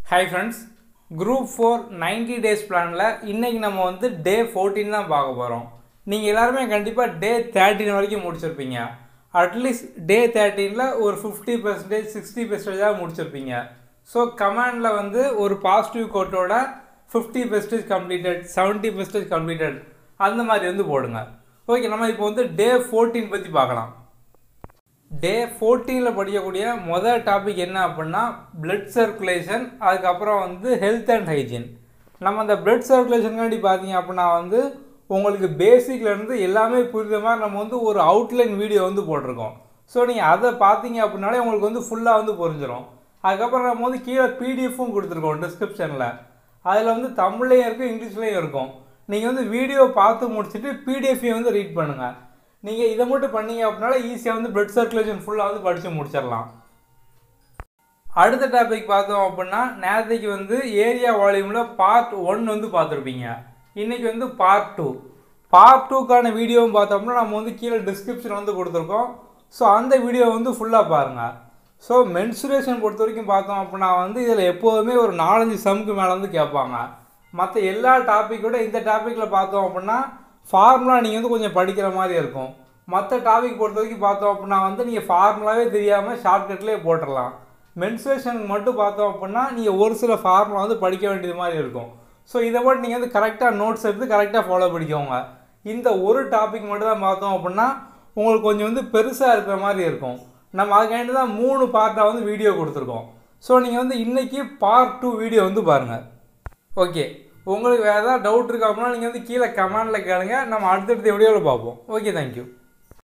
hi friends group four 90 days பிளானில் இன்றைக்கி நம்ம வந்து டே 14 தான் பார்க்க போகிறோம் நீங்கள் எல்லாருமே கண்டிப்பாக டே தேர்ட்டின் வரைக்கும் முடிச்சிருப்பீங்க அட்லீஸ்ட் டே தேர்ட்டீனில் ஒரு ஃபிஃப்டி பர்சன்டேஜ் சிக்ஸ்டி பர்சன்டேஜாக முடிச்சிருப்பீங்க ஸோ கமாண்டில் வந்து ஒரு பாசிட்டிவ் கோட்டோட fifty percentage completed seventy percentage completed அந்த மாதிரி வந்து போடுங்க ஓகே நம்ம இப்போ வந்து டே 14 பற்றி பார்க்கலாம் டே ஃபோர்டீனில் படிக்கக்கூடிய முதல் டாபிக் என்ன அப்படின்னா பிளட் சர்க்குலேஷன் அதுக்கப்புறம் வந்து ஹெல்த் அண்ட் ஹைஜீன் நம்ம அந்த பிளட் சர்க்குலேஷனுக்காண்டி பார்த்தீங்க அப்படின்னா வந்து உங்களுக்கு பேசிக்லேருந்து எல்லாமே புரியுற மாதிரி நம்ம வந்து ஒரு அவுட்லைன் வீடியோ வந்து போட்டிருக்கோம் ஸோ நீங்கள் அதை பார்த்தீங்க அப்படின்னாலே உங்களுக்கு வந்து ஃபுல்லாக வந்து புரிஞ்சிடும் அதுக்கப்புறம் நம்ம வந்து கீழே பிடிஎஃப்பும் கொடுத்துருக்கோம் டிஸ்கிரிப்ஷனில் அதில் வந்து தமிழ்லையும் இருக்கும் இங்கிலீஷ்லேயும் இருக்கும் நீங்கள் வந்து வீடியோ பார்த்து முடிச்சுட்டு பிடிஎஃப்பையும் வந்து ரீட் பண்ணுங்கள் நீங்கள் இதை மட்டும் பண்ணீங்க அப்படின்னால ஈஸியாக வந்து பிளட் சர்க்குலேஷன் ஃபுல்லாக வந்து படித்து முடிச்சிடலாம் அடுத்த டாபிக் பார்த்தோம் அப்படின்னா நேரத்தைக்கு வந்து ஏரியா வால்யூமில் பார்ட் ஒன் வந்து பார்த்துருப்பீங்க இன்றைக்கி வந்து பார்ட் டூ பார்ட் டூக்கான வீடியோவும் பார்த்தோம்னா நம்ம வந்து கீழே டிஸ்கிரிப்ஷன் வந்து கொடுத்துருக்கோம் ஸோ அந்த வீடியோ வந்து ஃபுல்லாக பாருங்கள் ஸோ மென்சுரேஷன் பொறுத்த வரைக்கும் பார்த்தோம் அப்படின்னா வந்து இதில் எப்போதுமே ஒரு நாலஞ்சு சம்க்கு மேலே வந்து கேட்பாங்க மற்ற எல்லா டாப்பிக்கோட இந்த டாப்பிக்கில் பார்த்தோம் அப்படின்னா ஃபார்முலா நீங்கள் வந்து கொஞ்சம் படிக்கிற மாதிரி இருக்கும் மற்ற டாபிக் பொறுத்த வரைக்கும் பார்த்தோம் அப்படின்னா வந்து நீங்கள் ஃபார்முலாவே தெரியாமல் ஷார்ட்கட்லேயே போட்டுடலாம் மென்சுரேஷனுக்கு மட்டும் பார்த்தோம் அப்படின்னா நீங்கள் ஒரு சில ஃபார்முலா வந்து படிக்க வேண்டியது மாதிரி இருக்கும் ஸோ இதை மட்டும் நீங்கள் வந்து கரெக்டாக நோட்ஸ் எடுத்து கரெக்டாக ஃபாலோ பண்ணிக்கோங்க இந்த ஒரு டாபிக் மட்டும் தான் பார்த்தோம் அப்படின்னா உங்களுக்கு கொஞ்சம் வந்து பெருசாக இருக்கிற மாதிரி இருக்கும் நம்ம அதுக்காண்டி தான் மூணு பார்ட்டாக வந்து வீடியோ கொடுத்துருக்கோம் ஸோ நீங்கள் வந்து இன்றைக்கி பார்ட் டூ வீடியோ வந்து பாருங்கள் ஓகே உங்களுக்கு வேறு ஏதாவது டவுட் இருக்கா அப்படின்னா நீங்கள் வந்து கீழே கமெண்டில் கேளுங்க நம்ம அடுத்தடுத்த வீடியோவில் பார்ப்போம் ஓகே தேங்க்யூ